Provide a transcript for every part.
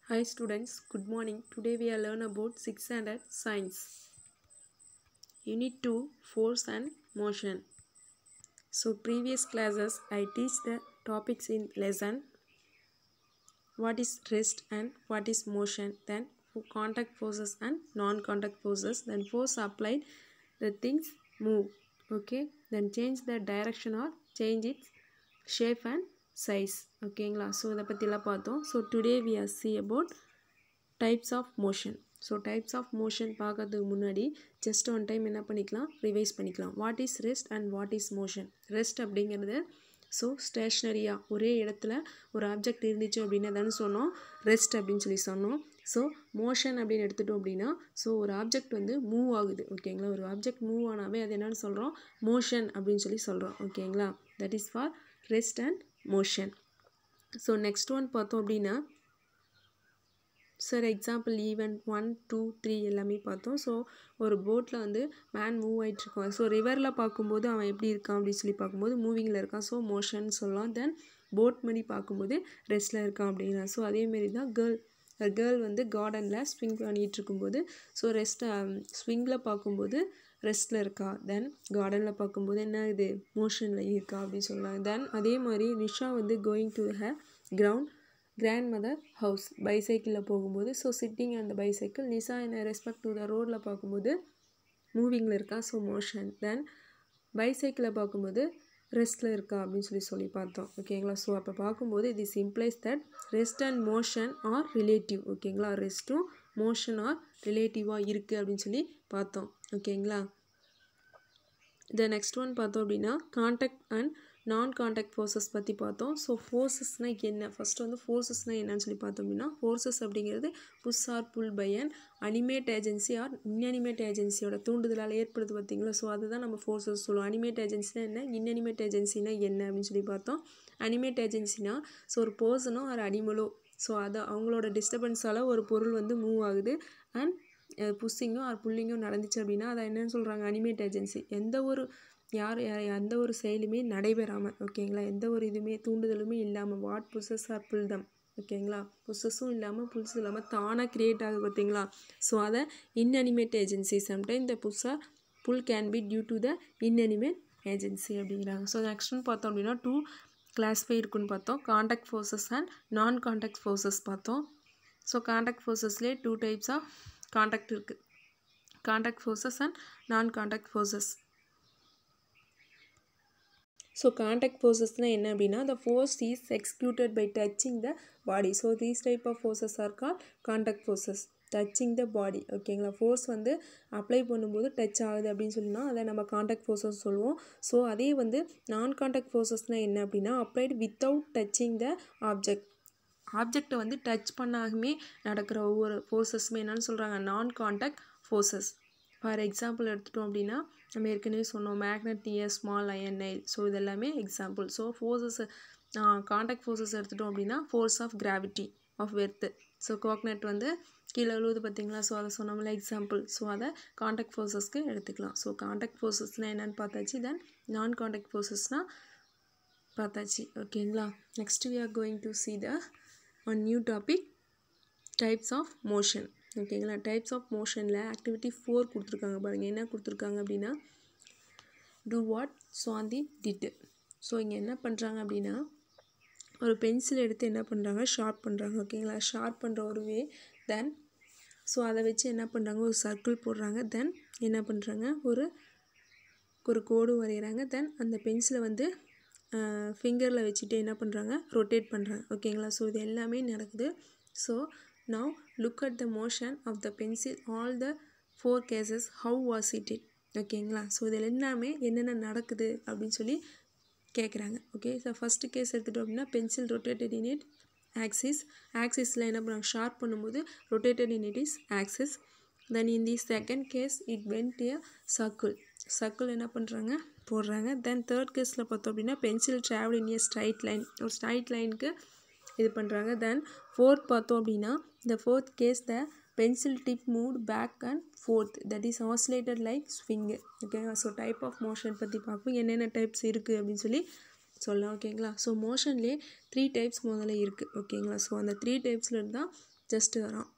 Hi students, good morning. Today we are learn about 6th standard science. Unit 2 Force and Motion. So previous classes I teach the topics in lesson what is rest and what is motion then for contact forces and non-contact forces then force applied the things move okay then change the direction or change its shape and size ஓகேங்களா so இதை பற்றிலாம் பார்த்தோம் so today we are see about types of motion so types of motion பார்க்கறதுக்கு முன்னாடி just one time என்ன பண்ணிக்கலாம் revise பண்ணிக்கலாம் what is rest and what is motion rest அப்படிங்கிறது ஸோ ஸ்டேஷ்னரியாக ஒரே இடத்துல ஒரு ஆப்ஜெக்ட் இருந்துச்சு அப்படின்னு தானே சொன்னோம் ரெஸ்ட் அப்படின்னு சொல்லி சொன்னோம் ஸோ மோஷன் அப்படின்னு எடுத்துட்டோம் அப்படின்னா ஸோ ஒரு ஆப்ஜெக்ட் வந்து மூவ் ஆகுது ஓகேங்களா ஒரு ஆப்ஜெக்ட் மூவ் ஆனாவே அது என்னன்னு சொல்கிறோம் மோஷன் அப்படின்னு சொல்லி சொல்கிறோம் ஓகேங்களா that is for rest and motion so next one பார்த்தோம் அப்படின்னா sir example even one two three எல்லாமே பார்த்தோம் ஸோ ஒரு போட்டில் வந்து மேன் மூவ் ஆகிட்ருக்கான் ஸோ ரிவரில் பார்க்கும்போது அவன் எப்படி இருக்கான் அப்படின்னு சொல்லி பார்க்கும்போது மூவிங்கில் இருக்கான் ஸோ மோஷன் சொல்லலாம் தென் போட் மாதிரி பார்க்கும்போது ரெஸ்ட்டில் இருக்கான் அப்படின்னா ஸோ அதேமாரி தான் கேர்ள் கேர்ள் வந்து கார்டனில் ஸ்விங் பண்ணிகிட்டு இருக்கும்போது ஸோ ரெஸ்ட்டை ஸ்விங்கில் பார்க்கும்போது ரெஸ்ட்டில் இருக்கா தென் கார்டனில் பார்க்கும்போது என்ன இது மோஷனில் இருக்கா அப்படின்னு சொல்லலாம் தென் அதே மாதிரி நிஷா வந்து going to her ground grandmother house பைசைக்கிளில் போகும்போது ஸோ சிட்டிங் அந்த பைசைக்கிள் நிஷா என்ன ரெஸ்பெக்ட் டு த ரோடில் பார்க்கும்போது மூவிங்கில் இருக்கா ஸோ மோஷன் தென் பைசைக்கிளை பார்க்கும்போது ரெஸ்ட்டில் இருக்கா அப்படின்னு சொல்லி சொல்லி பார்த்தோம் ஓகேங்களா ஸோ அப்போ பார்க்கும்போது இது implies that rest and motion are relative ஓகேங்களா ரெஸ்ட்டும் மோஷன் ஆர் ரிலேட்டிவாக இருக்குது அப்படின்னு சொல்லி பார்த்தோம் ஓகேங்களா இந்த நெக்ஸ்ட் ஒன் பார்த்தோம் அப்படின்னா contact and non contact forces பற்றி பார்த்தோம் ஸோ ஃபோர்ஸஸ்னால் என்ன ஃபஸ்ட்டு வந்து ஃபோர்ஸஸ்னால் என்னன்னு சொல்லி பார்த்தோம் அப்படின்னா ஃபோர்ஸஸ் அப்படிங்கிறது push or pull by and animate agency or inanimate ஏஜென்சியோட தூண்டுதலால் ஏற்படுது பார்த்தீங்களா ஸோ அதுதான் நம்ம ஃபோர்ஸஸ் சொல்லுவோம் அனிமேட் ஏஜென்சினா என்ன இன்அனிமேட் ஏஜென்சினா என்ன அப்படின்னு சொல்லி பார்த்தோம் அனிமேட் ஏஜென்சினா ஸோ ஒரு பர்சனோ ஒரு அனிமலோ ஸோ அதை அவங்களோட டிஸ்டர்பன்ஸால் ஒரு பொருள் வந்து மூவ் ஆகுது அண்ட் புஷ்ஷிங்கும் ஆர் புல்லிங்கும் நடந்துச்சு அப்படின்னா அதை என்னென்னு சொல்கிறாங்க அனிமேட் ஏஜென்சி எந்த ஒரு யார் எந்த ஒரு செயலுமே நடைபெறாமல் ஓகேங்களா எந்த ஒரு இதுவுமே தூண்டுதலுமே இல்லாமல் வாட் புஷஸ் ஆர் புல் தம் ஓகேங்களா புஷஸும் இல்லாமல் புல்ஸ் இல்லாமல் தானாக க்ரியேட் ஆகுது பார்த்தீங்களா ஸோ அதை இன்அனிமேட் ஏஜென்சி சம்டைம் இந்த புதுசாக pull can be due to the inanimate agency அப்படிங்கிறாங்க ஸோ நெக்ஸ்ட் ஒன் பார்த்தோம் அப்படின்னா டூ கிளாஸ்ஃபை இருக்குன்னு பார்த்தோம் contact forces and non contact forces பார்த்தோம் ஸோ காண்டாக்ட் ஃபோர்ஸஸ்லேயே டூ டைப்ஸ் ஆஃப் காண்டாக்ட் இருக்குது contact forces and non contact forces so contact ஃபோர்ஸஸ்னால் என்ன அப்படின்னா the force is executed by touching the body so these type of forces are called contact forces touching the body ஓகேங்களா force வந்து apply பண்ணும்போது touch ஆகுது அப்படின்னு சொல்லினா அதை நம்ம காண்டாக்ட் ஃபோர்ஸஸ் சொல்லுவோம் ஸோ அதே வந்து நான் காண்டாக்ட் ஃபோர்ஸஸ்னால் என்ன அப்படின்னா applied without touching the object ஆப்ஜெக்டை வந்து டச் பண்ணாகவே நடக்கிற ஒவ்வொரு ஃபோர்ஸஸுமே என்னென்னு சொல்கிறாங்க நான் காண்டாக்ட் ஃபோர்ஸஸ் ஃபார் எக்ஸாம்பிள் எடுத்துட்டோம் அப்படின்னா நம்ம ஏற்கனவே சொன்னோம் magnet dear small iron nail so இதெல்லாமே example so forces contact forces எடுத்துட்டோம் அப்படின்னா force of gravity of earth so coconut வந்து கீழே விழுவுது பார்த்தீங்களா ஸோ அதை சொன்னோம்ல எக்ஸாம்பிள் ஸோ அதை காண்டாக்ட் ஃபோர்ஸஸ்க்கு எடுத்துக்கலாம் ஸோ காண்டாக்ட் ஃபோர்ஸஸ்னால் என்னென்னு பார்த்தாச்சு தென் நான் காண்டாக்ட் ஃபோர்ஸஸ்னால் பார்த்தாச்சு ஓகேங்களா next we are going to see the one new topic types of motion ஓகேங்களா டைப்ஸ் ஆஃப் மோஷனில் ஆக்டிவிட்டி ஃபோர் கொடுத்துருக்காங்க பாருங்கள் என்ன கொடுத்துருக்காங்க அப்படின்னா do what Swanti did so இங்கே என்ன பண்ணுறாங்க அப்படின்னா ஒரு பென்சில் எடுத்து என்ன பண்ணுறாங்க ஷார்ப் பண்ணுறாங்க ஓகேங்களா ஷார்ப் பண்ணுற ஒரு வே தென் ஸோ அதை வச்சு என்ன பண்ணுறாங்க ஒரு சர்க்கிள் போடுறாங்க தென் என்ன பண்ணுறாங்க ஒரு ஒரு கோடு வரைகிறாங்க தென் அந்த பென்சிலை வந்து ஃபிங்கரில் வச்சுட்டு என்ன பண்ணுறாங்க ரொட்டேட் பண்ணுறாங்க ஓகேங்களா ஸோ இது எல்லாமே நடக்குது so now look at the motion of the pencil all the four cases how was it it ஓகேங்களா ஸோ இதில் எல்லாமே என்னென்ன நடக்குது அப்படின்னு சொல்லி கேட்குறாங்க ஓகே ஸோ ஃபஸ்ட்டு கேஸ் எடுத்துகிட்டோம் அப்படின்னா pencil rotated in it axis ஆக்சிஸில் என்ன பண்ணுறாங்க ஷார்ப் பண்ணும்போது rotated in it is axis then in the second case it went a circle circle என்ன பண்ணுறாங்க போடுறாங்க தென் தேர்ட் கேஸில் பார்த்தோம் அப்படின்னா pencil travel in a straight line ஒரு ஸ்ட்ரைட் லைனுக்கு இது பண்ணுறாங்க தென் ஃபோர்த் பார்த்தோம் அப்படின்னா இந்த fourth case the pencil tip move back and forth that is oscillated like swing ஓகேங்களா ஸோ டைப் ஆஃப் மோஷன் பற்றி பார்ப்போம் என்னென்ன டைப்ஸ் இருக்குது அப்படின்னு சொல்லி சொல்லலாம் ஓகேங்களா ஸோ மோஷன்லேயே த்ரீ டைப்ஸ் முதல்ல இருக்குது ஓகேங்களா ஸோ அந்த த்ரீ டைப்ஸில் இருந்தால் ஜஸ்ட் வரும்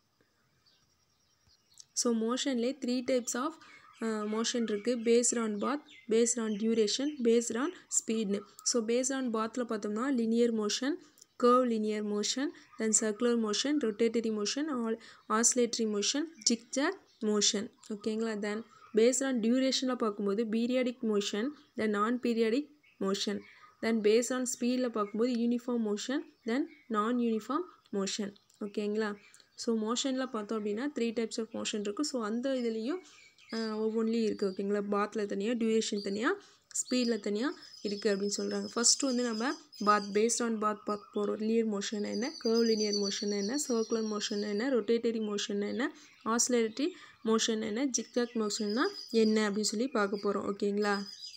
ஸோ மோஷன்லேயே த்ரீ டைப்ஸ் ஆஃப் மோஷன் இருக்குது based on path based on duration based on ஸ்பீட்னு ஸோ பேஸ்ட் ஆன் பாத்தில் பார்த்தோம்னா linear motion curve linear motion then circular motion rotatory motion or oscillatory motion zigzag motion ஓகேங்களா தென் based on டியூரேஷனில் பார்க்கும்போது periodic motion then non periodic motion then based on ஸ்பீடில் பார்க்கும்போது uniform motion then நான் uniform motion ஓகேங்களா so மோஷனில் பார்த்தோம் அப்படின்னா three types of motion இருக்குது ஸோ அந்த இதுலேயும் ஒவ்வொன்றிலையும் இருக்குது ஓகேங்களா பாத்தில் தனியாக டியூரேஷன் தனியாக ஸ்பீடில் தனியாக இருக்குது அப்படின்னு சொல்கிறாங்க ஃபஸ்ட்டு வந்து நம்ம பாத் பேஸ்ட் ஆன் பாத் பார்க்க போகிறோம் லினியர் மோஷன் என்ன கர்வ் லினியர் மோஷன் என்ன சர்க்குலர் மோஷன் என்ன ரொட்டேட்டரி மோஷன் என்ன ஆஸ்லரேட்டரி மோஷன் என்ன ஜிக்டாக் மோஷன்னா என்ன அப்படின்னு சொல்லி பார்க்க போகிறோம் ஓகேங்களா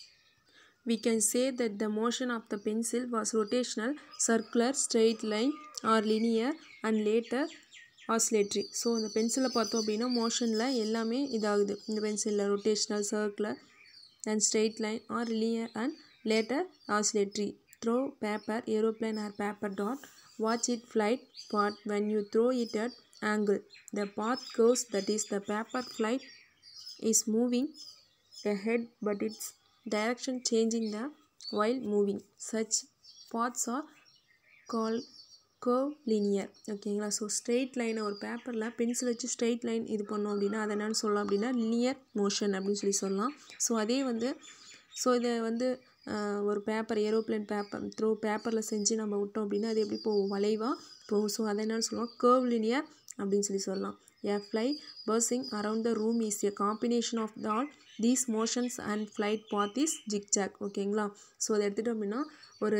we can say that the motion of the pencil was rotational, circular, straight line or linear and later oscillatory. So இந்த பென்சிலில் பார்த்தோம் அப்படின்னா மோஷனில் எல்லாமே இதாகுது இந்த பென்சிலில் rotational circular and straight line or linear and later oscillatory. Throw paper, aeroplane or paper dot. Watch it flight path when you throw it at angle. The path goes that is the paper flight is moving ahead but its direction changing the while moving. Such paths are called curve linear ஓகேங்களா so straight லைனை ஒரு பேப்பரில் pencil வச்சு straight line இது பண்ணோம் அப்படின்னா அதை என்னென்னு சொல்லலாம் அப்படின்னா linear மோஷன் அப்படின்னு சொல்லி சொல்லலாம் ஸோ அதே வந்து ஸோ இதை வந்து ஒரு பேப்பர் ஏரோப்ளேன் பேப்பர் த்ரோ பேப்பரில் செஞ்சு நம்ம விட்டோம் அப்படின்னா அது எப்படி போகும் வளைவாக போகும் ஸோ அதை என்னென்னு சொல்லுவோம் curve linear அப்படின்னு சொல்லி சொல்லலாம் A fly buzzing around the room is a combination of the all these motions and flight path is zigzag ஓகேங்களா ஸோ அதை எடுத்துட்டோம் அப்படின்னா ஒரு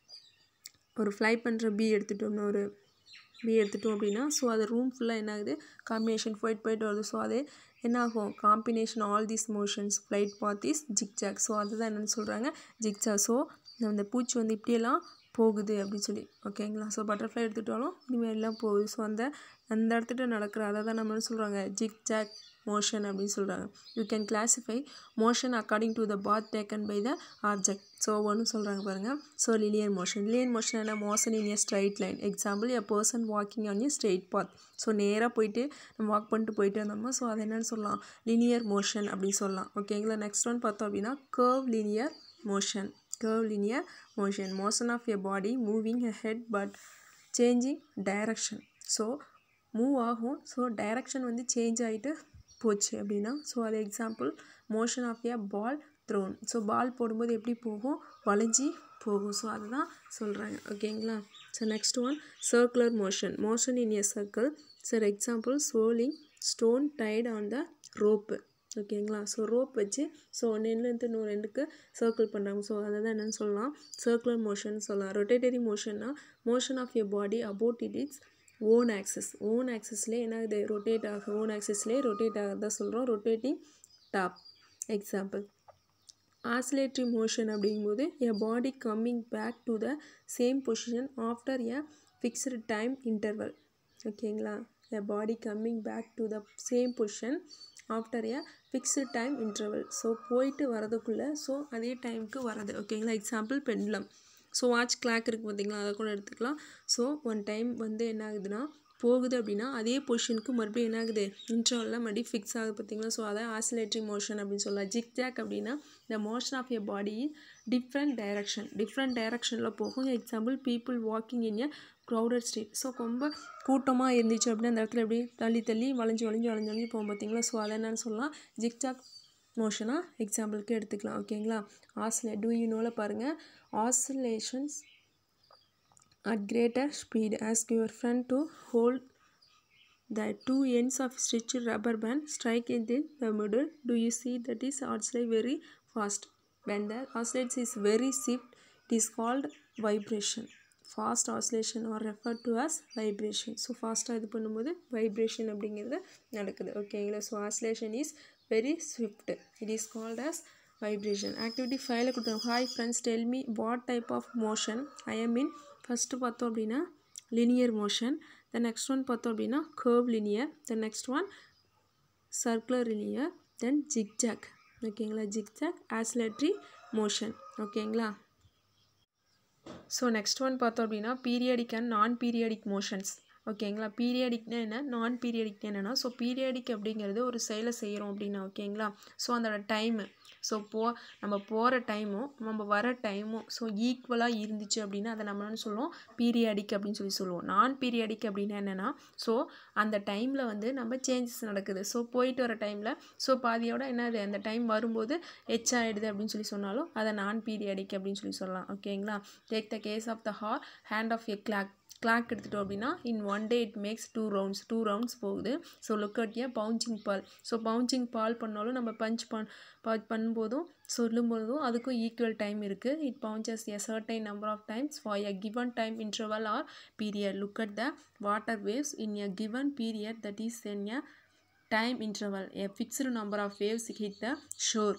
ஒரு ஃப்ளை பண்ணுற பீ எடுத்துட்டோம்னா ஒரு பீ எடுத்துட்டோம் அப்படின்னா ஸோ அது ரூம் ஃபுல்லாக என்ன ஆகுது காம்பினேஷன் போயிட்டு போயிட்டு வருது ஸோ அது என்ன ஆகும் combination all these motions flight path is zigzag so அதுதான் என்னென்னு சொல்கிறாங்க ஜிக்ஜாக் ஸோ அந்த பூச்சி வந்து இப்படியெல்லாம் போகுது அப்படின்னு சொல்லி ஓகேங்களா ஸோ பட்டர்ஃப்ளை எடுத்துட்டாலும் இனிமேலாம் போகுது ஸோ அந்த அந்த இடத்துல நடக்கிற அதை தான் நம்ம என்ன சொல்கிறாங்க ஜிக் ஜாக் மோஷன் அப்படின்னு சொல்கிறாங்க you can classify motion according to the path taken by the object so ஒன்று சொல்கிறாங்க பாருங்கள் so linear motion linear motion என்ன motion in a straight line example a person walking on a straight path so நேராக போயிட்டு நம்ம walk பண்ணிட்டு போயிட்டு வந்தோம்னா ஸோ அது என்னென்னு சொல்லலாம் லினியர் மோஷன் அப்படின்னு சொல்லலாம் ஓகேங்களா நெக்ஸ்ட் ஒன் பார்த்தோம் அப்படின்னா curve linear motion curve linear motion motion of a body moving ahead but changing direction so move ஆகும் ஸோ டைரக்ஷன் வந்து சேஞ்ச் ஆகிட்டு போச்சு அப்படின்னா ஸோ அது example motion of a ball thrown so ball போடும்போது எப்படி போகும் வளைஞ்சி போகும் ஸோ அதுதான் சொல்கிறாங்க ஓகேங்களா so next one circular motion motion in a circle sir example swirling stone tied on the rope ஓகேங்களா ஸோ ரோப் வச்சு ஸோ ஒன்றுலேருந்து இன்னும் ரெண்டுக்கு சர்க்கிள் பண்ணுறாங்க ஸோ அதை தான் என்னென்னு சொல்லலாம் சர்க்குலர் மோஷன் சொல்லலாம் ரொட்டேட்டரி மோஷன்னா motion of a body about it its own axis own ஆக்சஸ்லேயே என்ன இது ரொட்டேட் ஆகும் ஓன் ஆக்சஸ்லேயே ரொட்டேட் ஆகிறதா சொல்கிறோம் rotating top example oscillatory motion அப்படிங்கும்போது a body coming back to the same position after a fixed time interval ஓகேங்களா a body coming back to the same position after a fixed time interval so போயிட்டு வரதுக்குள்ளே so அதே டைமுக்கு வரது ஓகேங்களா example pendulum so watch clock இருக்குது பார்த்தீங்களா அதை கூட எடுத்துக்கலாம் ஸோ ஒன் டைம் வந்து என்ன ஆகுதுன்னா போகுது அப்படின்னா அதே பொசிஷனுக்கு மறுபடியும் என்ன ஆகுது இன்டர்வலில் மறுபடியும் ஃபிக்ஸ் ஆகுது பார்த்தீங்களா ஸோ அதை ஆசிலேட்டரி மோஷன் அப்படின்னு சொல்லலாம் ஜிக் ஜாக் அப்படின்னா the motion of a body different direction different டைரக்ஷனில் போகும் example people walking in a crowded street so ரொம்ப கூட்டமாக இருந்துச்சு அப்படின்னா அந்த இடத்துல எப்படி தள்ளி தள்ளி வளைஞ்சு வளைஞ்சு வளைஞ்சு வளைஞ்சு போகும் பார்த்தீங்களா ஸோ அதை என்னன்னு சொல்லலாம் ஜிக்ஜாக் மோஷனாக எக்ஸாம்பிளுக்கு எடுத்துக்கலாம் ஓகேங்களா ஆசிலே டூ யூ நோவில் பாருங்கள் oscillations at greater speed ask your friend to hold the two ends of stretched rubber band strike it in the middle do you see that is oscillate very fast when the oscillates is very swift it is called vibration fast oscillation are refer to as vibration so ஃபாஸ்ட்டாக இது பண்ணும்போது vibration அப்படிங்கிறது நடக்குது ஓகேங்களா so oscillation is very swift it is called as vibration activity ஃபைவ்ல கொடுத்தாங்க hi friends tell me what type of motion I am in first பார்த்தோம் அப்படின்னா linear motion the next one பார்த்தோம் அப்படின்னா curve linear the next one circular linear then zigzag ஓகேங்களா zigzag oscillatory motion ஓகேங்களா so next one பார்த்தோம் அப்படின்னா periodic and non periodic motions ஓகேங்களா பீரியாடிக்னா என்ன நான் பீரியாடிக்னா என்னென்னா ஸோ பீரியாடிக் அப்படிங்கிறது ஒரு செயலை செய்கிறோம் அப்படின்னா ஓகேங்களா ஸோ அதோட டைமு ஸோ போ நம்ம போகிற டைமும் நம்ம வர டைமும் ஸோ ஈக்குவலாக இருந்துச்சு அப்படின்னா அதை நம்ம என்ன சொல்லுவோம் பீரியாடிக் அப்படின்னு சொல்லி சொல்லுவோம் நான் பீரியாடிக் அப்படின்னா என்னென்னா ஸோ அந்த டைமில் வந்து நம்ம சேஞ்சஸ் நடக்குது ஸோ போயிட்டு வர டைமில் ஸோ பாதியோட என்னது அந்த டைம் வரும்போது எச் ஆகிடுது அப்படின்னு சொல்லி சொன்னாலும் அதை நான் பீரியாடிக் அப்படின்னு சொல்லி சொல்லலாம் ஓகேங்களா take the case of the hour hand of a clock clock எடுத்துட்டோம் அப்படின்னா in one day it makes two rounds two rounds போகுது so look at a bouncing ball so bouncing ball பண்ணாலும் நம்ம பஞ்ச் பண் பண்ணும்போதும் சொல்லும்போதும் அதுக்கும் ஈக்குவல் டைம் இருக்குது it bounces a certain number of times for a given time interval or period look at the water waves in a given period that is an a time interval a fixed number of waves hit the shore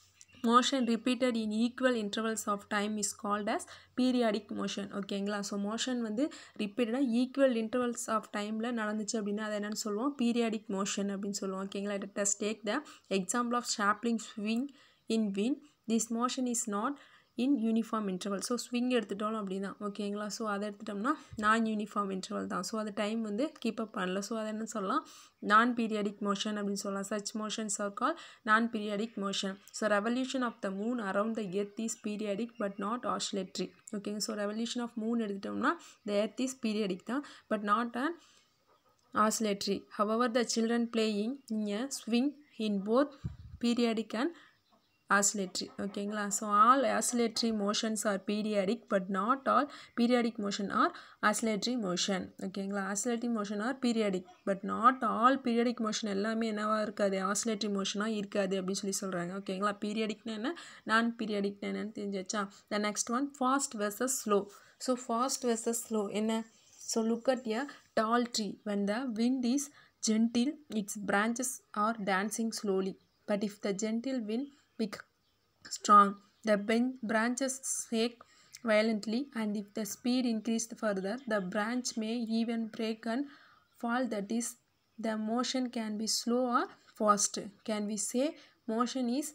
motion repeated in equal intervals of time is called as periodic motion ஓகேங்களா so motion வந்து ரிப்பீட்டடாக equal intervals of டைமில் நடந்துச்சு அப்படின்னா அதை என்னென்னு சொல்லுவோம் periodic motion அப்படின்னு சொல்லுவோம் ஓகேங்களா test take the example of ஷாப்லிங் swing in win this motion is not in uniform interval so swing எடுத்துட்டோம் அப்படின்னா ஓகேங்களா ஸோ அதை எடுத்துட்டோம்னா நான் யூனிஃபார்ம் இன்டர்வல் தான் ஸோ அது டைம் வந்து கீப் அப் பண்ணல ஸோ அதை என்ன சொல்லலாம் நான் பீரியாடிக் மோஷன் அப்படின்னு சொல்லலாம் such motions are call non periodic motion so revolution of the moon around the earth is periodic but not oscillatory ஓகேங்க ஸோ ரெவல்யூஷன் ஆஃப் மூன் எடுத்துட்டோம்னா த எர்த் இஸ் பீரியாடிக் தான் but not and oscillatory. However, the children playing in a swing in both periodic and oscillatory. ஓகேங்களா so all oscillatory motions are periodic but not all periodic motion are oscillatory motion ஓகேங்களா oscillatory motion are periodic but not all periodic motion எல்லாமே என்னவாக இருக்காது oscillatory motionாக இருக்காது அப்படின்னு சொல்லி சொல்கிறாங்க ஓகேங்களா பீரியாடிக்னா என்ன நான் பீரியாடிக்னா என்னன்னு தெரிஞ்சாச்சா the next one fast versus slow so fast versus slow என்ன So look at a tall tree. When the wind is gentle, its branches are dancing slowly. But if the gentle wind becomes strong, the ben- branches shake violently, and if the speed increased further, the branch may even break and fall. That is, the motion can be slow or fast. Can we say motion is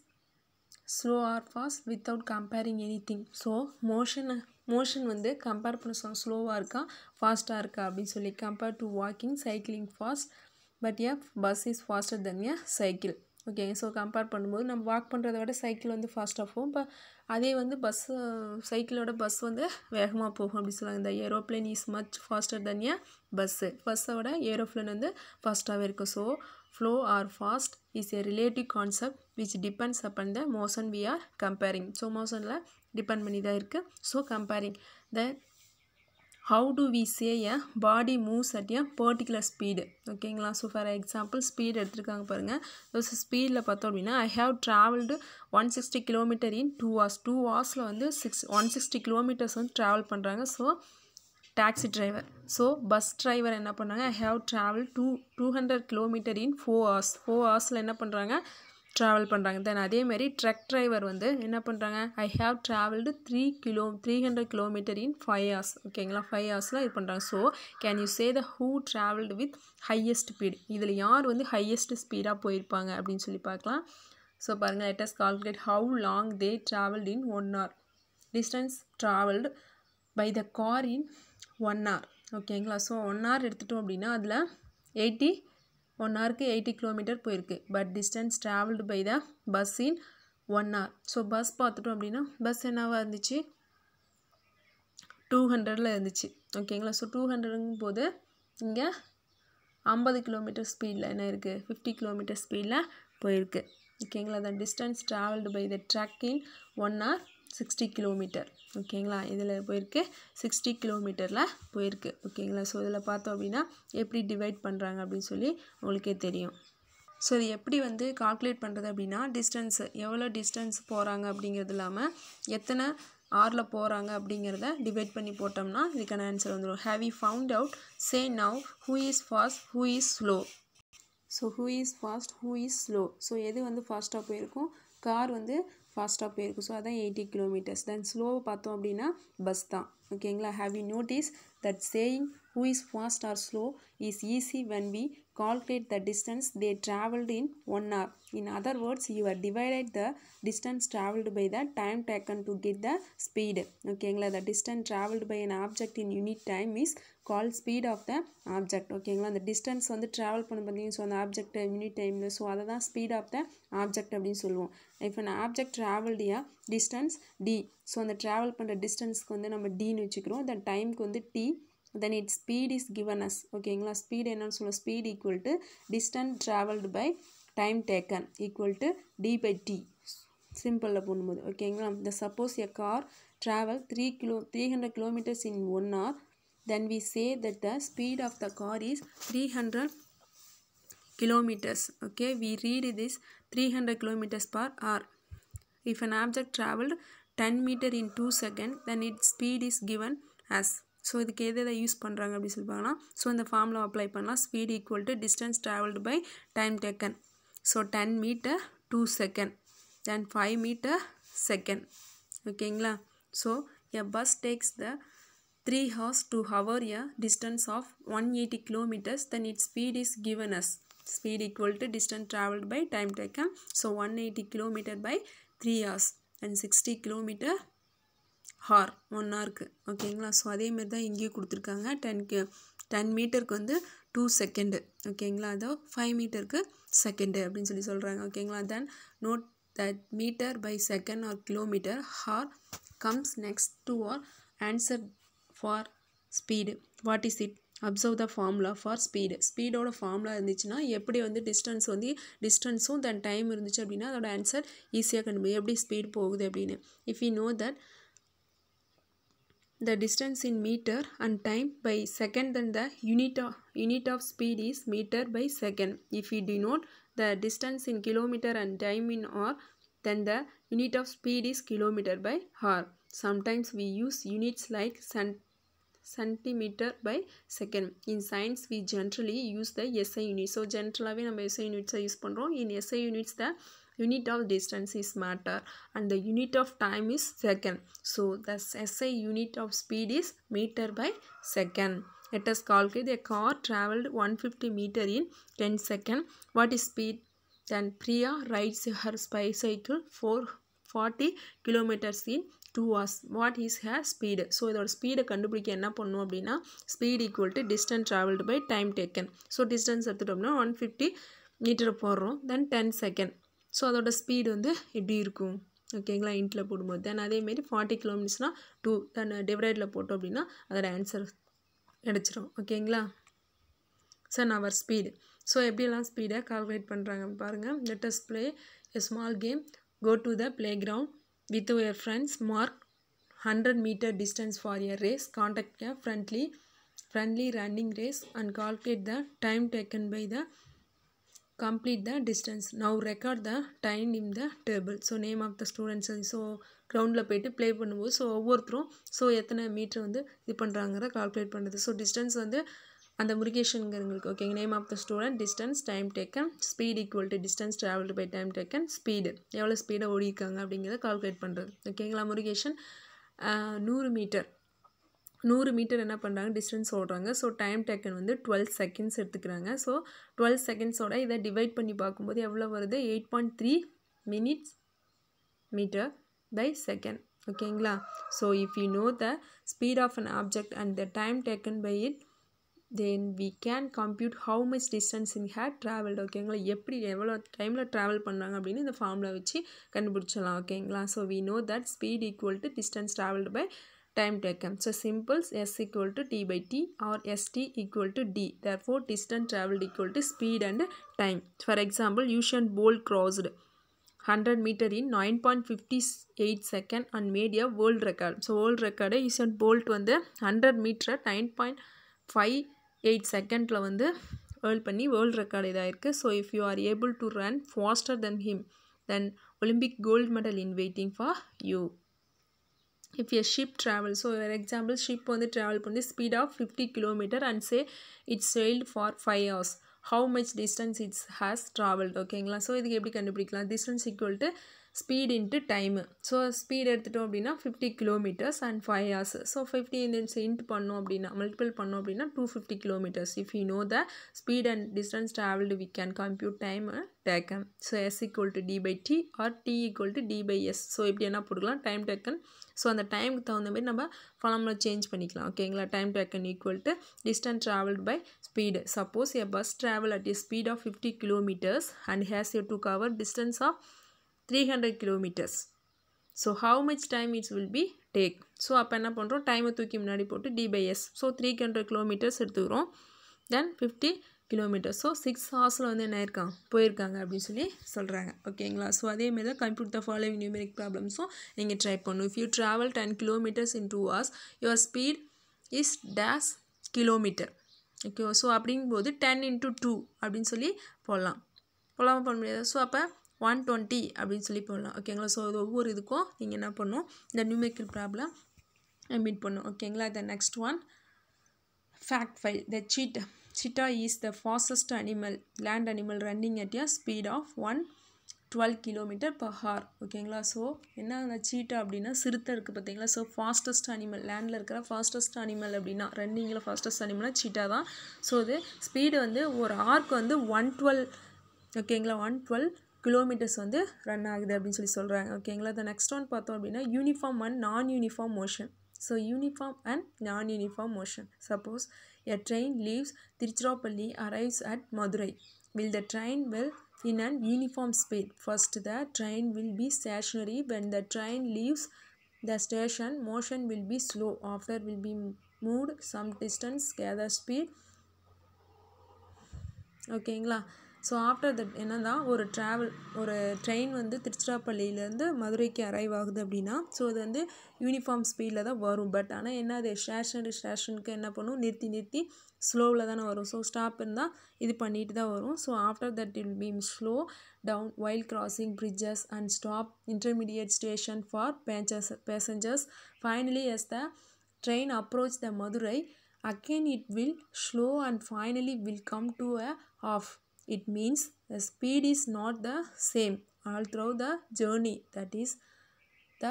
slow or fast without comparing anything so மோஷனை motion வந்து compare பண்ண சொல் ஸ்லோவாக இருக்கா ஃபாஸ்ட்டாக இருக்கா அப்படின்னு சொல்லி compare to walking cycling fast but a bus is faster then a cycle ஓகேங்க ஸோ கம்பேர் பண்ணும்போது நம்ம வாக் பண்ணுறத விட சைக்கிள் வந்து ஃபாஸ்ட்டாக போகும் இப்போ அதே வந்து பஸ்ஸு சைக்கிளோட பஸ் வந்து வேகமாக போகும் அப்படி சொல்லுவாங்க இந்த aeroplane is much faster then a bus பஸ்ஸை விட ஏரோப்ளேன் வந்து ஃபாஸ்ட்டாகவே இருக்கும் so flow or fast is a relative concept which depends upon the motion we are comparing so motionல depend பண்ணி தான் இருக்குது so comparing the how do we say a body moves at a particular speed ஓகேங்களா so for example speed எடுத்துருக்காங்க பாருங்கள் so ஸ்பீடில் பார்த்தோம் அப்படின்னா I have travelled one sixty kilometre in two hours two ஹவர்ஸில் வந்து சிக்ஸ் ஒன் சிக்ஸ்டி கிலோமீட்டர்ஸ் வந்து travel பண்ணுறாங்க so taxi driver so bus driver என்ன பண்ணாங்க I have travel two two hundred kilometre in four hours four ஹவர்ஸில் என்ன பண்ணுறாங்க travel பண்ணுறாங்க தென் அதேமாரி ட்ரக் டிரைவர் வந்து என்ன பண்ணுறாங்க I have travelled three kilo three hundred kilometre in five hours ஓகேங்களா ஃபைவ் ஹவர்ஸில் இது பண்ணுறாங்க so can you say the who travelled with highest speed இதில் யார் வந்து ஹையஸ்ட் ஸ்பீடாக போயிருப்பாங்க அப்படின்னு சொல்லி பார்க்கலாம் ஸோ பாருங்கள் let's calculate how long they travelled in one hour distance travelled by the car in one hour ஓகேங்களா ஸோ ஒன் ஹவர் எடுத்துட்டோம் அப்படின்னா அதில் எயிட்டி ஒன் ஹவருக்கு எயிட்டி கிலோமீட்டர் போயிருக்கு but distance travelled by the bus in one hour so bus பார்த்துட்டோம் அப்படின்னா bus என்னவாக இருந்துச்சு டூ ஹண்ட்ரடில் இருந்துச்சு ஓகேங்களா ஸோ டூ ஹண்ட்ரடுங்கும் போது இங்கே ஐம்பது கிலோமீட்டர் ஸ்பீடில் என்ன இருக்குது ஃபிஃப்டி கிலோமீட்டர் ஸ்பீடில் போயிருக்கு ஓகேங்களா the distance travelled by the truck in one hour sixty kilometre ஓகேங்களா இதில் போயிருக்கு சிக்ஸ்டி கிலோமீட்டரில் போயிருக்கு ஓகேங்களா ஸோ இதில் பார்த்தோம் அப்படின்னா எப்படி டிவைட் பண்ணுறாங்க அப்படின்னு சொல்லி உங்களுக்கே தெரியும் ஸோ இது எப்படி வந்து கால்குலேட் பண்ணுறது அப்படின்னா டிஸ்டன்ஸு எவ்வளோ டிஸ்டன்ஸ் போகிறாங்க அப்படிங்கிறது இல்லாமல் எத்தனை ஆரில் போகிறாங்க அப்படிங்கிறத டிவைட் பண்ணி போட்டோம்னா இதுக்கான ஆன்சர் வந்துடும் have you found out say now who is fast who is slow so who is fast who is slow so எது வந்து ஃபாஸ்ட்டாக போயிருக்கும் கார் வந்து ஃபாஸ்ட்டாக போயிருக்கும் ஸோ அதான் எயிட்டி கிலோமீட்டர்ஸ் தென் ஸ்லோவை பார்த்தோம் அப்படின்னா பஸ் தான் ஓகேங்களா have you notice that saying who is fast or slow is easy when we calculate the distance they traveled in one hour in other words you are divided the distance traveled by the time taken to get the speed ஓகேங்களா the distance traveled by an object in unit time is called speed of the object ஓகேங்களா அந்த distance வந்து travel பண்ண பார்த்தீங்கன்னா so அந்த object unit டைமில் so அதை தான் ஸ்பீட் ஆஃப் த ஆப்ஜெக்ட் அப்படின்னு சொல்லுவோம் இப்போ an object travelled a distance d so அந்த ட்ராவல் பண்ணுற டிஸ்டன்ஸ்க்கு வந்து நம்ம டின்னு வச்சுக்கிறோம் the டைம்க்கு வந்து t then its speed is given us ஓகேங்களா ஸ்பீட் என்னன்னு சொல்ல speed equal to distance traveled by time taken equal to d by t சிம்பிளில் போடும்போது ஓகேங்களா இந்த suppose a car travel three kilo three hundred kilometres in one hour then we say that the speed of the car is 300 kilometers okay we read this 300 kilometers per hour if an object traveled 10 meter in 2 seconds then its speed is given as so இதுக்கு எது எதை use பண்ணுறாங்க அப்படின்னு சொல்லி பார்க்கலாம் so இந்த ஃபார்மில் apply பண்ணலாம் speed equal to distance travelled by time taken so ten metre two second then five metre second ஓகேங்களா so a bus takes the three hours to hour a distance of one eighty kilometres then it speed is given as speed equal to distance travelled by time taken so one eighty kilometre by three hours and sixty kilometre hour one ஹவருக்கு ஓகேங்களா so அதேமாரி தான் இங்கேயும் கொடுத்துருக்காங்க டென்க்கு ten மீட்டருக்கு வந்து two second ஓகேங்களா அதோ ஃபைவ் மீட்டருக்கு செகண்டு அப்படின்னு சொல்லி சொல்கிறாங்க ஓகேங்களா then note that metre by second or kilometre hour comes next to our answer for speed what is it observe the formula for speed ஸ்பீடோட ஃபார்முலா இருந்துச்சுன்னா எப்படி வந்து டிஸ்டன்ஸ் வந்து டிஸ்டன்ஸும் தென் டைம் இருந்துச்சு அப்படின்னா அதோட ஆன்சர் ஈஸியாக கண்டுபிடி எப்படி ஸ்பீட் போகுது அப்படின்னு if you know that the distance in meter and time by second then the unit of, unit of speed is meter by second if we denote the distance in kilometer and time in hour then the unit of speed is kilometer by hour sometimes we use units like cent centimeter by second in science we generally use the SI unit so generally நம்ம SI units use பண்ணுறோம் in SI units the unit of distance is meter and the unit of time is second so the SI unit of speed is meter by second let us calculate a car traveled 150 meter in 10 second what is speed then Priya rides her bicycle for 40 kilometers in two hours what is her speed so இதோட ஸ்பீடை கண்டுபிடிக்க என்ன பண்ணும் அப்படின்னா speed equal to distance travelled by time taken so distance எடுத்துட்டோம்னா one fifty மீட்டரை போடுறோம் then ten second so அதோட ஸ்பீடு வந்து எப்படி இருக்கும் ஓகேங்களா இன்ட்டில் போடும்போது தென் அதேமாரி ஃபார்ட்டி கிலோமீட்டர்ஸ்னால் டூ தென் டிவைடில் போட்டோம் அப்படின்னா அதோட ஆன்சர் கிடச்சிரும் ஓகேங்களா சார் அவர் ஸ்பீடு ஸோ எப்படியெல்லாம் ஸ்பீடை கால்குலேட் பண்ணுறாங்க பாருங்கள் let's play a small game go to the playground with your friends mark 100 meter distance for a race contact a friendly friendly running race and calculate the time taken by the complete the distance now record the time in the table so name of the students so க்ரௌண்டில் போயிட்டு play பண்ணும்போது so ஒவ்வொருத்தரும் so எத்தனை metre வந்து இது பண்ணுறாங்கிறத calculate பண்ணுறது so distance வந்து அந்த முருகேஷனுங்கிறவங்களுக்கு ஓகேங்க name of the student distance time taken speed equal to distance travelled by time taken speed எவ்வளோ ஸ்பீடாக ஓடிருக்காங்க அப்படிங்கிறத கால்குலேட் பண்ணுறது ஓகேங்களா முருகேஷன் நூறு மீட்டர் நூறு மீட்டர் என்ன பண்ணுறாங்க டிஸ்டன்ஸ் ஓடுறாங்க ஸோ டைம் டேக்கன் வந்து டுவெல் செகண்ட்ஸ் எடுத்துக்கிறாங்க ஸோ டுவெல் செகண்ட்ஸோட இதை டிவைட் பண்ணி பார்க்கும்போது எவ்வளோ வருது eight point three minutes metre by second ஓகேங்களா so if you know the speed of an object and the time taken by it then we can compute how much distance in had travelled ஓகேங்களா எப்படி எவ்வளோ டைமில் travel பண்ணுறாங்க அப்படின்னு இந்த ஃபார்மில் வச்சு கண்டுபிடிச்சலாம் ஓகேங்களா so we know that speed equal to distance travelled by time taken. So simples s equal to t by t or st equal to d. Therefore distance traveled equal to speed and time. For example, Usain Bolt crossed 100 meter in 9.58 second and made a world record. So world record Usain Bolt வந்து 100 meter 9.58 செகண்டில் வந்து world பண்ணி world record இதாயிருக்கு so if you are able to run faster then him then Olympic gold medal in waiting for you if a ship travel so for example ship வந்து travel பண்ணி speed of fifty kilometre and say it's sailed for five hours how much distance it's has travelled ஓகேங்களா ஸோ இதுக்கு எப்படி கண்டுபிடிக்கலாம் distance equal to speed into time so speed எடுத்துட்டோம் அப்படின்னா fifty kilometres and five hours so fifty இன்ஸ் into பண்ணோம் அப்படின்னா மல்டிபிள் பண்ணோம் அப்படின்னா two fifty kilometres if you know the speed and distance travelled we can compute time taken so S equal to D by T or T equal to D by S so இப்படி என்ன போட்டுக்கலாம் time taken so அந்த டைமுக்கு தகுந்த மாதிரி நம்ம formula change பண்ணிக்கலாம் ஓகேங்களா time taken equal to distance travelled by speed suppose a bus travel at a speed of fifty kilometres and has you to cover distance of three hundred kilometres so how much time it's will be take so அப்போ என்ன பண்ணுறோம் டைமை தூக்கி முன்னாடி போட்டு T by S so three hundred kilometres எடுத்துக்கிறோம் then fifty kilometre so six ஹவர்ஸில் வந்து என்ன இருக்கான் போயிருக்காங்க அப்படின்னு சொல்லி சொல்கிறாங்க ஓகேங்களா ஸோ அதேமாரி தான் கம்ப்யூட் த ஃபாலோவிங் நியூமெரிக் ப்ராப்ளம்ஸும் நீங்கள் ட்ரை பண்ணணும் if you travel ten kilometres in two hours your speed is days kilometre okay so அப்படிங்கும்போது டென் இன்ட்டு டூ அப்படின்னு சொல்லி போடலாம் போடலாமல் பண்ண முடியாது ஸோ அப்போ ஒன் டுவெண்ட்டி அப்படின்னு சொல்லி போடலாம் ஓகேங்களா ஸோ இது ஒவ்வொரு இதுக்கும் நீங்கள் என்ன பண்ணணும் இந்த நியூமெரிக்கல் ப்ராப்ளம் மீட் பண்ணும் ஓகேங்களா the next one fact file the cheetah cheetah is the fastest animal land animal running at a speed of 112 kilometre per hour ஓகேங்களா ஸோ என்ன அந்த சீட்டா அப்படின்னா சிறுத்தை இருக்குது பார்த்தீங்களா ஸோ ஃபாஸ்டஸ்ட் அனிமல் லேண்டில் இருக்கிற ஃபாஸ்டஸ்ட் அனிமல் அப்படின்னா ரன்னிங்கில் ஃபாஸ்டஸ்ட் அனிமல்னா சீட்டா தான் ஸோ இது ஸ்பீடு வந்து ஒரு ஆர்க்கு வந்து ஒன் டுவெல் ஓகேங்களா ஒன் டுவெல் கிலோமீட்டர்ஸ் வந்து ரன் ஆகுது அப்படின்னு சொல்லி சொல்கிறாங்க ஓகேங்களா த நெக்ஸ்ட் ஒன் பார்த்தோம் அப்படின்னா uniform and non uniform motion so uniform and non uniform motion suppose a train leaves Tiruchirappalli arrives at Madurai. Will the train will in an uniform speed? First, the train will be stationary. When the train leaves the station, motion will be slow. After will be moved some distance, gather speed. ஓகேங்களா so after that என்னன்னா ஒரு travel ஒரு train வந்து திருச்சிராப்பள்ளியிலேருந்து மதுரைக்கு arrive ஆகுது அப்படின்னா so அது வந்து யூனிஃபார்ம் ஸ்பீடில் தான் வரும் பட் ஆனால் என்ன அது ஸ்டேஷனரி ஸ்டேஷனுக்கு என்ன பண்ணும் நிறுத்தி நிறுத்தி ஸ்லோவில் தானே வரும் ஸோ ஸ்டாப் இருந்தால் இது பண்ணிட்டு தான் வரும் so after that it'll be slow down while crossing bridges and stop intermediate station for பேச்சஸ் passengers finally as the train approach the Madurai again it will slow and finally will come to a half it means the speed is not the same all through the journey that is the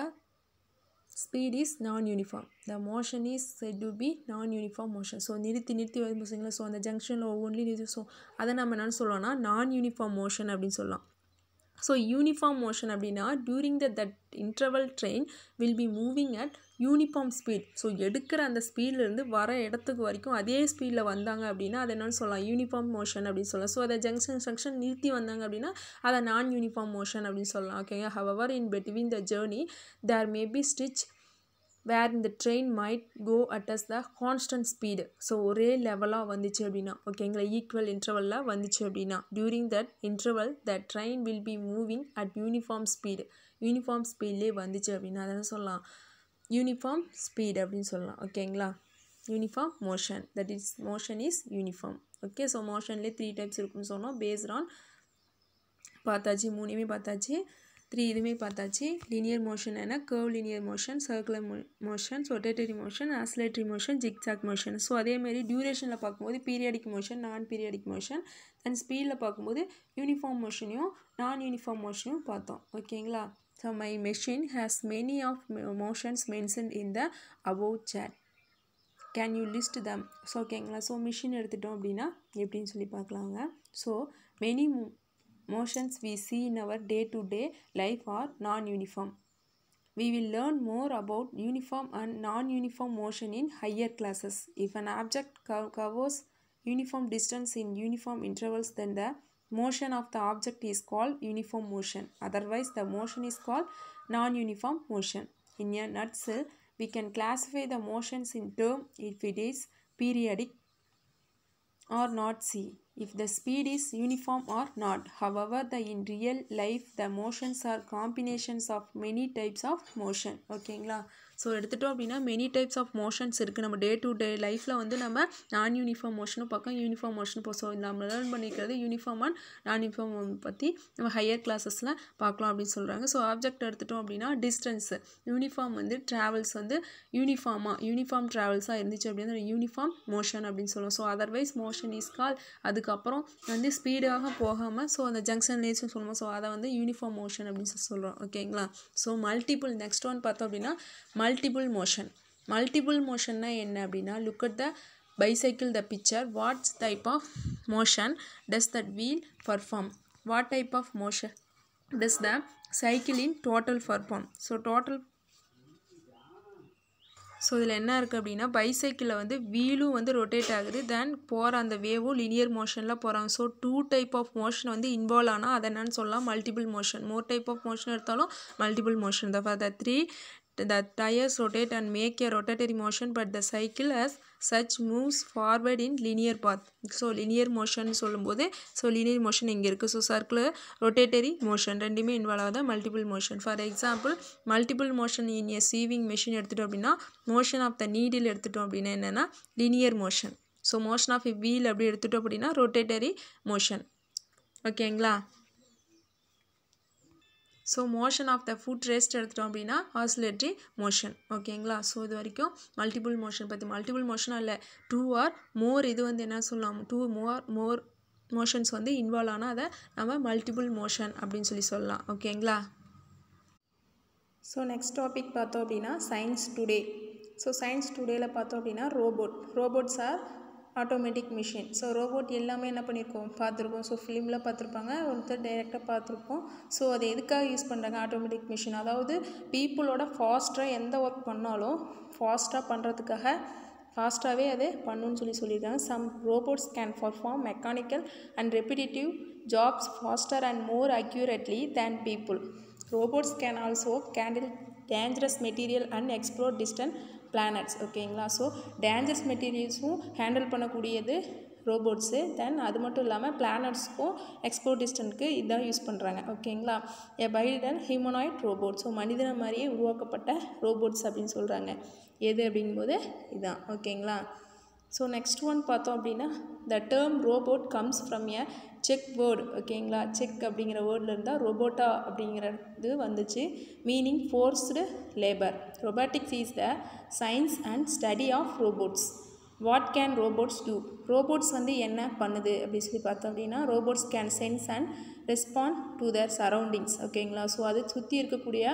speed is non-uniform the motion is said to be non-uniform motion so நிறுத்தி நிறுத்தி வரும் பார்த்தீங்களா so அந்த ஜங்ஷனில் ஒவ்வொன்றிலும் நிறுத்தி so அதை நம்ம என்னென்னு சொல்லலாம்னா நான் யூனிஃபார்ம் மோஷன் அப்படின்னு சொல்லலாம் ஸோ யூனிஃபார்ம் மோஷன் அப்படின்னா during the that interval train will be moving at uniform speed so எடுக்கிற அந்த ஸ்பீட்லேருந்து வர இடத்துக்கு வரைக்கும் அதே ஸ்பீடில் வந்தாங்க அப்படின்னா அதை என்னென்னு சொல்லலாம் யூனிஃபார்ம் மோஷன் அப்படின்னு சொல்லலாம் ஸோ அதை ஜங்ஷன் ஜங்ஷன் நிறுத்தி வந்தாங்க அப்படின்னா அதை நான் யூனிஃபார்ம் மோஷன் அப்படின்னு சொல்லலாம் ஓகேங்க hour in between the journey there may be stitch where இந்த train might go at as the constant speed so ஒரே லெவலாக வந்துச்சு அப்படின்னா ஓகேங்களா ஈக்குவல் இன்டர்வலில் வந்துச்சு அப்படின்னா during that interval the train will be moving at uniform speed uniform ஸ்பீட்லேயே வந்துச்சு அப்படின்னா அதை சொல்லலாம் யூனிஃபார்ம் ஸ்பீட் அப்படின்னு சொல்லலாம் ஓகேங்களா uniform motion that is motion is uniform okay so மோஷன்லேயே த்ரீ டைப்ஸ் இருக்குன்னு சொன்னோம் பேஸ்ட் ஆன் பார்த்தாச்சு மூணுமே பார்த்தாச்சு த்ரீ இதுவுமே பார்த்தாச்சு லீனியர் மோஷன் என்ன curvilinear motion circular mo motion rotatory motion oscillatory motion zigzag motion so அதேமாரி டியூரேஷனில் பார்க்கும்போது periodic motion non periodic motion and ஸ்பீடில் பார்க்கும்போது யூனிஃபார்ம் மோஷனையும் நான் யூனிஃபார்ம் மோஷனையும் பார்த்தோம் ஓகேங்களா so my machine has many of motions mentioned in the above chart can you list them so ஓகேங்களா ஸோ மிஷின் எடுத்துட்டோம் அப்படின்னா எப்படின்னு சொல்லி பார்க்கலாங்க so many motions we see in our day-to-day life are non-uniform. We will learn more about uniform and non-uniform motion in higher classes. If an object co- covers uniform distance in uniform intervals, then the motion of the object is called uniform motion. Otherwise, the motion is called non-uniform motion. In a nutshell, we can classify the motions in term if it is periodic or not see if the speed is uniform or not. However, the in real life the motions are combinations of many types of motion. ஓகேங்களா so எடுத்துட்டோம் அப்படின்னா many types of motions இருக்குது நம்ம day to day லைஃப்பில் வந்து நம்ம நான் uniform மோஷனும் பார்க்கலாம் யூனிஃபார்ம் மோஷன் இப்போ ஸோ நம்ம லேர்ன் பண்ணிக்கிறது யூனிஃபார்ம் அண்ட் நான் யூனிஃபார்ம் பற்றி நம்ம ஹையர் கிளாஸஸில் பார்க்கலாம் அப்படின்னு சொல்கிறாங்க ஸோ ஆப்ஜெக்ட் எடுத்துட்டோம் அப்படின்னா டிஸ்டன்ஸு யூனிஃபார்ம் வந்து ட்ராவல்ஸ் வந்து யூனிஃபார்மாக யூனிஃபார்ம் ட்ராவல்ஸாக இருந்துச்சு அப்படின்னா யூனிஃபார்ம் மோஷன் அப்படின்னு சொல்லுவோம் so otherwise motion is call அதுக்கப்புறம் வந்து ஸ்பீடாக போகாமல் ஸோ அந்த ஜங்ஷன் லேஸ்னு சொல்லுவோம் ஸோ அதை வந்து யூனிஃபார்ம் மோஷன் அப்படின்னு சொல்லி சொல்கிறோம் ஓகேங்களா ஸோ மல்டிபிள் நெக்ஸ்ட் ஒன் பார்த்தோம் அப்படின்னா மல்டிபிள் மோஷன் மல்டிபிள் மோஷன்னா என்ன அப்படின்னா look at the bicycle the picture what type of motion does that wheel perform what type of motion does the cycle in total perform so total so இதில் என்ன இருக்குது அப்படின்னா பைசைக்கிளில் வந்து வீலும் வந்து ரொட்டேட் ஆகுது தென் போகிற அந்த வேவும் லினியர் மோஷனில் போகிறாங்க so two type of motion வந்து இன்வால்வ் ஆனால் அதை என்னன்னு சொல்லலாம் multiple motion more type of motion எடுத்தாலும் multiple motion the the three the tires rotate and make a rotatory motion but the cycle as such moves forward in linear path so linear motion சொல்லும்போது so linear motion இங்கே இருக்குது so circular rotatory motion ரெண்டுமே involve ஆகுது multiple motion for example multiple motion in a sewing machine எடுத்துட்டோம் அப்படின்னா motion of the needle எடுத்துட்டோம் அப்படின்னா என்னென்னா linear motion so motion of a wheel அப்படி எடுத்துட்டோம் அப்படின்னா ரொட்டேட்டரி மோஷன் ஓகேங்களா so motion of the foot rest எடுத்துட்டோம் அப்படின்னா ஆசிலேட்டரி மோஷன் ஓகேங்களா ஸோ இது வரைக்கும் மல்டிபிள் மோஷன் பற்றி மல்டிபிள் மோஷனாக இல்லை டூ ஆர் மோர் இது வந்து என்ன சொல்லலாம் டூ மோர் மோர் மோஷன்ஸ் வந்து இன்வால்வ் ஆனால் அதை நம்ம மல்டிபிள் மோஷன் அப்படின்னு சொல்லி சொல்லலாம் ஓகேங்களா ஸோ நெக்ஸ்ட் டாபிக் பார்த்தோம் அப்படின்னா சயின்ஸ் டுடே ஸோ சயின்ஸ் டுடேயில் பார்த்தோம் அப்படின்னா robot robots are automatic machine so robot எல்லாமே என்ன பண்ணியிருக்கோம் பார்த்துருக்கோம் ஸோ ஃபிலிமில் பார்த்துருப்பாங்க ஒருத்தர் டைரெக்டாக பார்த்துருப்போம் ஸோ அது எதுக்காக யூஸ் பண்ணுறாங்க ஆட்டோமேட்டிக் மிஷின் அதாவது பீப்புளோட ஃபாஸ்ட்டாக எந்த ஒர்க் பண்ணாலும் ஃபாஸ்ட்டாக பண்ணுறதுக்காக ஃபாஸ்ட்டாகவே அது பண்ணுன்னு சொல்லி சொல்லியிருக்காங்க some robots can perform mechanical and repetitive jobs faster and more accurately than people robots can also handle dangerous material and explore distant planets ஓகேங்களா ஸோ டேஞ்சரஸ் மெட்டீரியல்ஸும் ஹேண்டில் பண்ணக்கூடியது ரோபோட்ஸு தென் அது மட்டும் இல்லாமல் பிளானட்ஸ்க்கும் எக்ஸ்ப்ளோர் டிஸ்டன்ட்க்கு இதான் யூஸ் பண்ணுறாங்க ஓகேங்களா a biped humanoid robot so மனிதனை மாதிரியே உருவாக்கப்பட்ட ரோபோட்ஸ் அப்படின்னு சொல்கிறாங்க எது அப்படிங்கும்போது இதுதான் ஓகேங்களா ஸோ நெக்ஸ்ட் ஒன் பார்த்தோம் அப்படின்னா the term robot comes from a செக் வேர்டு ஓகேங்களா செக் அப்படிங்கிற வேர்டில் இருந்தால் ரொபோட்டா அப்படிங்கிறது வந்துச்சு meaning forced labour robotics is the science and study of robots what can robots do robots வந்து என்ன பண்ணுது அப்படின்னு சொல்லி பார்த்தோம் அப்படின்னா robots can sense and respond to their surroundings ஓகேங்களா ஸோ அது சுற்றி இருக்கக்கூடிய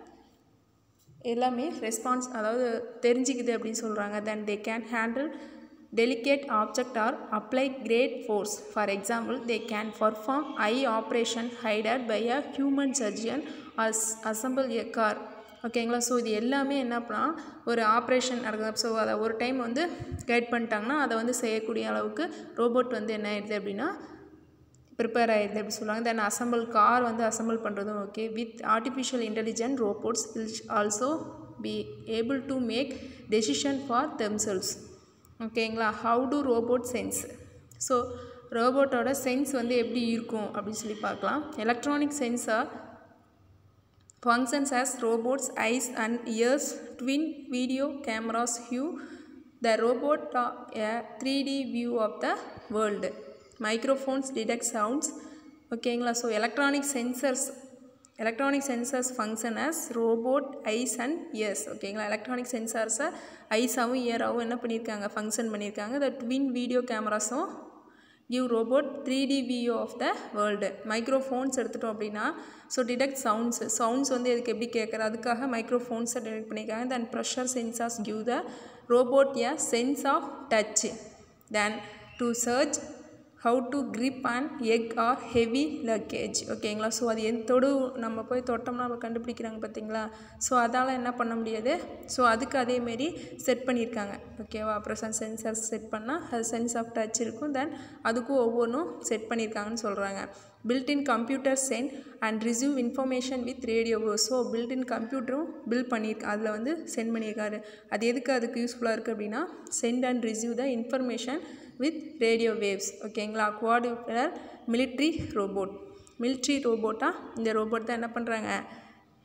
எல்லாமே ரெஸ்பான்ஸ் அதாவது தெரிஞ்சுக்குது அப்படின்னு சொல்கிறாங்க then they can handle delicate object or apply great force. For example, they can perform eye operation guided by a human surgeon or assemble a car. ஓகேங்களா ஸோ இது எல்லாமே என்ன பண்ணால் ஒரு ஆப்ரேஷன் நடக்குது ஸோ அதை ஒரு டைம் வந்து கைட் பண்ணிட்டாங்கன்னா அதை வந்து செய்யக்கூடிய அளவுக்கு ரோபோட் வந்து என்ன ஆயிடுது அப்படின்னா ப்ரிப்பேர் ஆகிடுது அப்படி சொல்லுவாங்க தென் அசம்பிள் கார் வந்து அசம்பிள் பண்ணுறதும் okay with artificial intelligent robots will also be able to make decision for themselves ஓகேங்களா how to robot sense so ரோபோட்டோட சென்ஸ் வந்து எப்படி இருக்கும் அப்படின்னு சொல்லி பார்க்கலாம் electronic sensor functions as robots eyes and ears twin video cameras view the robot a 3d view of the world microphones detect sounds ஓகேங்களா so electronic sensors electronic sensors function as robot eyes and ears ஓகேங்களா electronic சென்சார்ஸை ஐஸாகவும் இயராகவும் என்ன பண்ணியிருக்காங்க function பண்ணியிருக்காங்க the twin video கேமராஸும் give robot three D view of the world microphones எடுத்துட்டோம் அப்படின்னா ஸோ டிடெக்ட் சவுண்ட்ஸ் சவுண்ட்ஸ் வந்து எதுக்கு எப்படி கேட்குறது அதுக்காக மைக்ரோஃபோன்ஸை டிடெக்ட் பண்ணியிருக்காங்க then pressure sensors give the robot a sense of touch then to search how to grip and egg or heavy luggage ஓகேங்களா ஸோ அது எந்த தொடு நம்ம போய் தொட்டோம்னா நம்ம கண்டுபிடிக்கிறாங்க பார்த்தீங்களா ஸோ அதால் என்ன பண்ண முடியாது ஸோ அதுக்கு அதேமாரி செட் பண்ணியிருக்காங்க ஓகேவா அப்புறம் சென்சர்ஸ் செட் பண்ணால் அது சென்ஸ் ஆஃப் டச் இருக்கும் தென் அதுக்கும் ஒவ்வொன்றும் செட் பண்ணியிருக்காங்கன்னு சொல்கிறாங்க built in computer send and receive information with radio so built in கம்ப்யூட்டரும் பில் பண்ணியிருக்கா அதில் வந்து சென்ட் பண்ணியிருக்காரு அது எதுக்கு அதுக்கு யூஸ்ஃபுல்லாக இருக்குது அப்படின்னா send and receive the information with radio waves ஓகேங்களா குவாடிபுலர் மிலிட்ரி ரோபோட் மிலிட்ரி ரோபோட்டாக இந்த ரோபோட் தான் என்ன பண்ணுறாங்க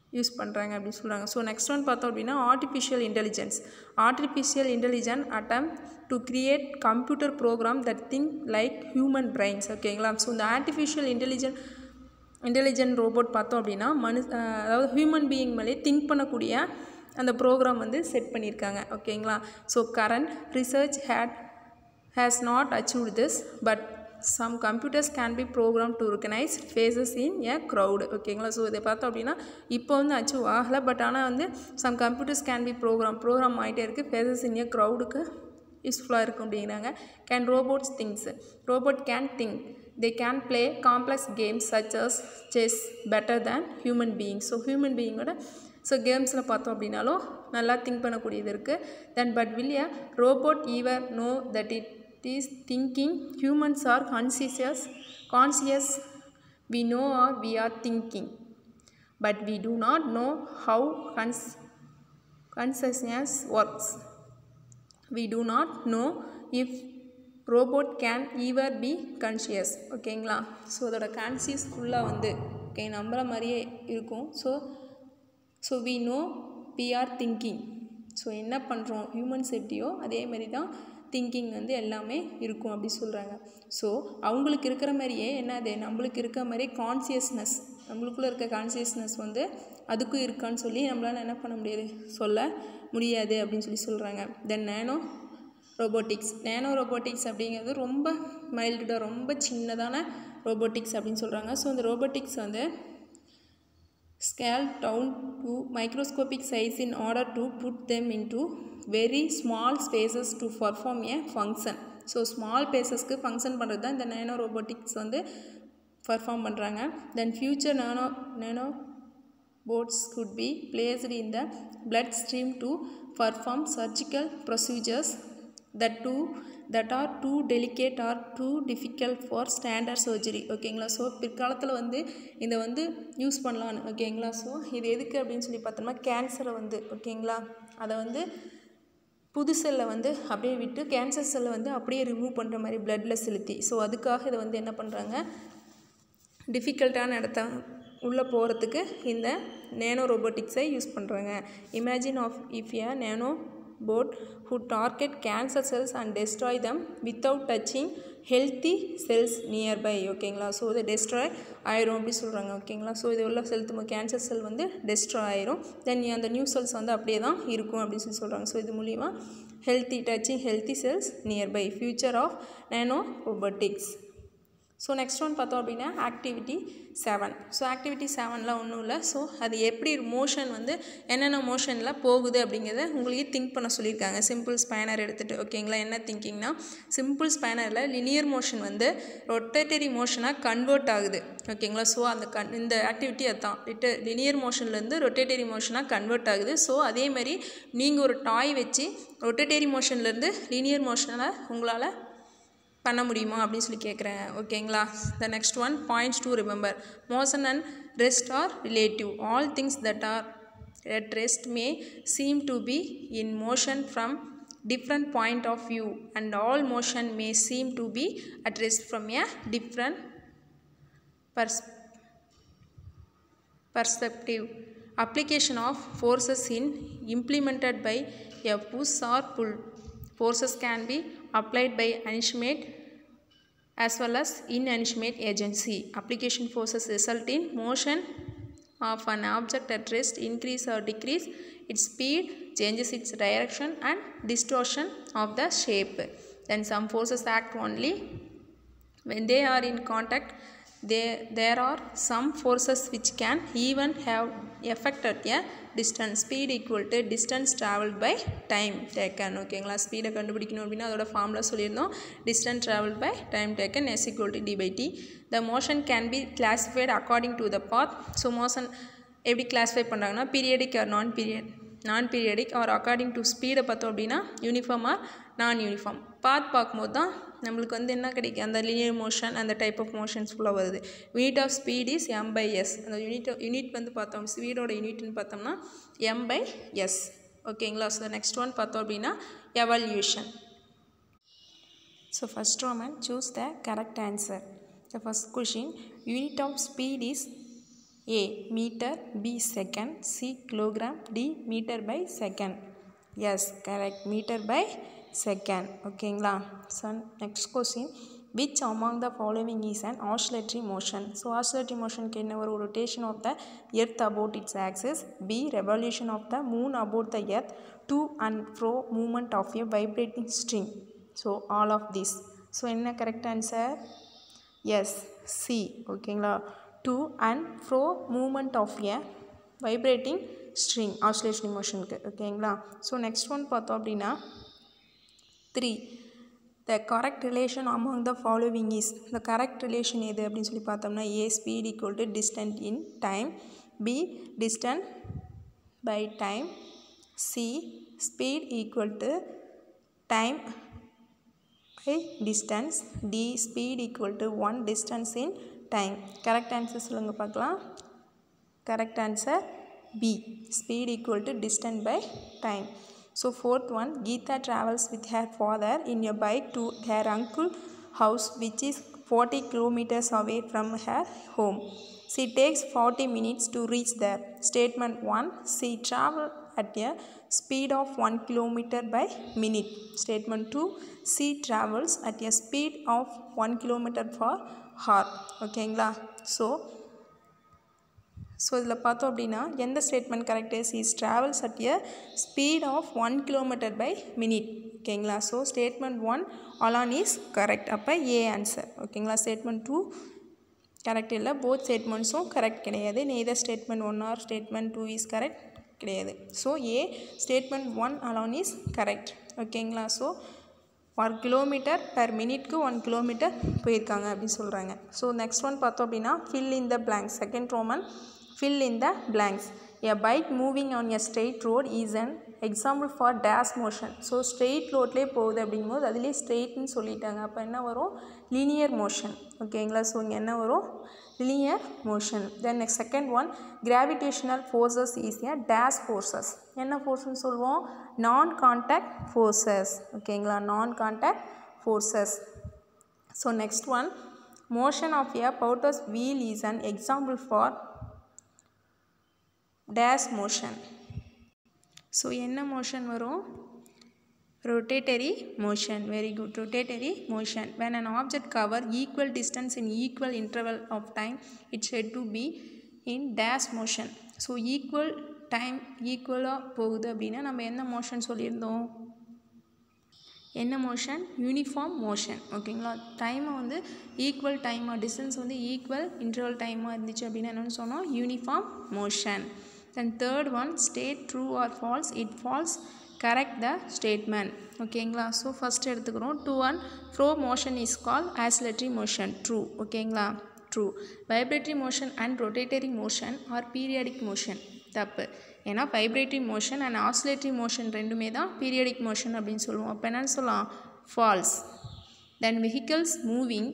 யூஸ் பண்ணுறாங்க அப்படின்னு சொல்கிறாங்க ஸோ நெக்ஸ்ட் ஒன் பார்த்தோம் அப்படின்னா artificial intelligence artificial intelligent attempt to create computer program that think like human brains ஓகேங்களா ஸோ இந்த ஆர்டிஃபிஷியல் இன்டெலிஜென்ட் இன்டெலிஜென்ட் ரோபோட் பார்த்தோம் அப்படின்னா மனு அதாவது ஹியூமன் பீயிங் மேலே திங்க் பண்ணக்கூடிய அந்த ப்ரோக்ராம் வந்து செட் பண்ணியிருக்காங்க ஓகேங்களா so current research had has not achieved this but some computers can be program to recognise faces in a crowd ஓகேங்களா ஸோ இதை பார்த்தோம் அப்படின்னா இப்போ வந்து அச்சீவ் ஆகலை பட் ஆனால் வந்து some computers can be program program ஆகிட்டே இருக்குது ஃபேஸஸ் இன் ஏ க்ரௌடுக்கு யூஸ்ஃபுல்லாக இருக்கும் அப்படிங்கிறாங்க can robots things robot can think they can play complex games such as chess better than human being so human பீயிங்கோட ஸோ கேம்ஸில் பார்த்தோம் அப்படின்னாலும் நல்லா திங்க் பண்ணக்கூடியது இருக்குது then but will a robot ever know that it is thinking humans are conscious conscious we know are we are thinking but we do not know how கன்ஸ் consciousness works we do not know if robot can ever be conscious ஓகேங்களா so அதோட conscious ஃபுல்லாக வந்து okay நம்மள மாதிரியே இருக்கும் so so we know we are thinking so என்ன பண்ணுறோம் ஹியூமன்ஸ் எப்படியோ அதே மாதிரி தான் திங்கிங் வந்து எல்லாமே இருக்கும் அப்படி சொல்கிறாங்க ஸோ அவங்களுக்கு இருக்கிற மாதிரியே என்னது நம்மளுக்கு இருக்கிற மாதிரியே கான்சியஸ்னஸ் நம்மளுக்குள்ளே இருக்க கான்சியஸ்னஸ் வந்து அதுக்கும் இருக்கான்னு சொல்லி நம்மளால் என்ன பண்ண முடியாது சொல்ல முடியாது அப்படின்னு சொல்லி சொல்கிறாங்க then nano robotics nano robotics அப்படிங்கிறது ரொம்ப மைல்டாக ரொம்ப சின்னதான ரோபோட்டிக்ஸ் அப்படின்னு சொல்கிறாங்க ஸோ இந்த ரோபோட்டிக்ஸ் வந்து scaled down to microscopic size in order to put them into very small spaces to perform a function so small பேசஸ்க்கு ஃபங்க்ஷன் பண்ணுறது தான் இந்த நேனோ ரோபோட்டிக்ஸ் வந்து பர்ஃபார்ம் பண்ணுறாங்க then future nano nano boats could be placed in the bloodstream to perform surgical procedures that too that are too delicate or too difficult for standard surgery ஓகேங்களா so பிற்காலத்தில் வந்து இதை வந்து use பண்ணலான்னு ஓகேங்களா so இது எதுக்கு அப்படின்னு சொல்லி பார்த்தோம்னா கேன்சரை வந்து ஓகேங்களா அதை வந்து புது செல்லை வந்து அப்படியே விட்டு கேன்சர் செல்லை வந்து அப்படியே ரிமூவ் பண்ணுற மாதிரி பிளட்டில் செலுத்தி ஸோ அதுக்காக இதை வந்து என்ன பண்ணுறாங்க டிஃபிகல்ட்டான இடத்த உள்ளே போகிறதுக்கு இந்த நேனோ ரோபோட்டிக்ஸை யூஸ் பண்ணுறாங்க imagine of if a nano bot who target cancer cells and destroy them without touching healthy cells nearby ஓகேங்களா ஸோ இதை டெஸ்ட்ராய் ஆயிரும் அப்படி சொல்கிறாங்க ஓகேங்களா ஸோ இது உள்ள செல் கேன்சர் செல் வந்து டெஸ்ட்ராய் ஆயிரும் தென் அந்த நியூ செல்ஸ் வந்து அப்படியே தான் இருக்கும் அப்படின்னு சொல்லி சொல்கிறாங்க ஸோ இது மூலிமா healthy touching healthy cells nearby future of nano robotics so next one பார்த்தோம் அப்படின்னா ஆக்டிவிட்டி செவன் ஸோ ஆக்டிவிட்டி செவனில் ஒன்றும் இல்லை ஸோ அது எப்படி மோஷன் வந்து என்னென்ன மோஷனில் போகுது அப்படிங்கிறத உங்களுக்கு திங்க் பண்ண சொல்லியிருக்காங்க சிம்பிள் ஸ்பேனர் எடுத்துகிட்டு ஓகேங்களா என்ன திங்கிங்னா சிம்பிள் ஸ்பேனரில் லினியர் மோஷன் வந்து ரொட்டேட்டரி மோஷனாக கன்வெர்ட் ஆகுது ஓகேங்களா ஸோ அந்த கன் இந்த ஆக்டிவிட்டி அதுதான் லிட்ட லினியர் மோஷன்லேருந்து ரொட்டேட்டரி மோஷனாக கன்வெர்ட் ஆகுது ஸோ அதேமாதிரி நீங்கள் ஒரு டாய் வச்சு ரொட்டேட்டரி மோஷன்லேருந்து லீனியர் மோஷனில் உங்களால் பண்ண முடியுமா அப்படின்னு சொல்லி கேட்குறேன் ஓகேங்களா the next one points to remember motion and rest are relative all things that are at rest may seem to be in motion from different point of view and all motion may seem to be at rest from a different pers- perspective application of forces in implemented by a push or pull forces can be applied by animate as well as inanimate agency application forces result in motion of an object at rest increase or decrease its speed changes its direction and distortion of the shape then some forces act only when they are in contact there, there are some forces which can even have effect at a distance speed equal to distance traveled by time taken ஓகேங்களா ஸ்பீடை கண்டுபிடிக்கணும் அப்படின்னா அதோட ஃபார்மில் சொல்லியிருந்தோம் distance traveled by time taken s equal to d by t the motion can be classified according to the path so motion எப்படி classify பண்ணுறாங்கன்னா periodic or non period non periodic or according to ஸ்பீடை பார்த்தோம் அப்படின்னா uniform or non uniform path பார்க்கும்போது தான் நம்மளுக்கு வந்து என்ன கிடைக்கும் அந்த லீனியர் மோஷன் அந்த டைப் ஆஃப் மோஷன்ஸ் ஃபுல்லாக வருது unit of speed is m by s அந்த யூனிட் யூனிட் வந்து பார்த்தோம் ஸ்பீடோட யூனிட்னு பார்த்தோம்னா எம் பை எஸ் ஓகேங்களா ஸோ நெக்ஸ்ட் ஒன் பார்த்தோம் அப்படின்னா evaluation so first Roman choose the correct answer the first question unit of speed is A meter B second C kilogram D meter by second yes correct meter by second ஓகேங்களா so next question which among the following is an oscillatory motion so oscillatory மோஷனுக்கு என்ன ஒரு rotation of the earth about its axis B revolution of the moon about the earth to and fro movement of a vibrating string so all of this so என்ன correct answer S C ஓகேங்களா to and fro movement of a vibrating string oscillation மோஷனுக்கு ஓகேங்களா so next one பார்த்தோம் அப்படின்னா three the correct relation among the following is the correct relation எது அப்படின்னு சொல்லி பார்த்தோம்னா A speed equal to distance in time B distance by time C speed equal to time by distance D speed equal to one distance in time correct answer சொல்லுங்கள் பார்க்கலாம் correct answer B speed equal to distance by time so fourth one Geetha travels with her father in a bike to her uncle house which is forty kilometers away from her home she takes forty minutes to reach there statement one she travel at a speed of 1 kilometer by minute. Statement 2 C travels at a speed of 1 kilometer per hour. ஓகேங்களா so so இதில் பார்த்தோம் அப்படின்னா எந்த statement correct is is travels at a speed of one kilometer by minute ஓகேங்களா so statement one alone is correct அப்போ A answer ஓகேங்களா statement two correct இல்லை both ஸ்டேட்மெண்ட்ஸும் கரெக்ட் கிடையாது neither statement one or statement two is correct கிடையாது so A statement one alone is correct ஓகேங்களா so ஒரு kilometer per மினிட்க்கு one kilometer போயிருக்காங்க அப்படின்னு சொல்கிறாங்க ஸோ நெக்ஸ்ட் ஒன் பார்த்தோம் அப்படின்னா fill in the blanks second Roman fill in the blanks a bike moving on a straight road is an example for dash motion so straight ரோட்லேயே போகுது அப்படிங்கும்போது அதுலேயே ஸ்ட்ரெயிட்னு சொல்லிட்டாங்க அப்போ என்ன வரும் லீனியர் மோஷன் ஓகேங்களா ஸோ இங்கே என்ன வரும் linear motion then next second one gravitational forces is a dash forces என்ன ஃபோர்ஸ்னு சொல்லுவோம் நான் கான்டாக்ட் ஃபோர்ஸஸ் ஓகேங்களா non contact forces so next one motion of a potter's wheel is an example for dash motion so என்ன motion வரும் rotatory motion very good rotatory motion when an object cover equal distance in equal interval of time it's said to be in dash motion so equal time ஈக்குவலாக போகுது அப்படின்னா நம்ம என்ன motion சொல்லியிருந்தோம் என்ன motion uniform motion ஓகேங்களா டைமை வந்து ஈக்குவல் டைமாக டிஸ்டன்ஸ் வந்து ஈக்குவல் இன்டர்வல் டைமாக இருந்துச்சு அப்படின்னா என்னென்னு சொன்னோம் uniform motion then third one state true or false it false correct the statement ஓகேங்களா ஸோ ஃபஸ்ட் எடுத்துக்கிறோம் to and fro motion is call oscillatory motion true ஓகேங்களா true vibratory motion and rotatory motion are periodic motion தப்பு ஏன்னா vibratory motion and oscillatory motion ரெண்டுமே தான் periodic motion அப்படின்னு சொல்லுவோம் அப்போ என்னன்னு சொல்லலாம் false then vehicles moving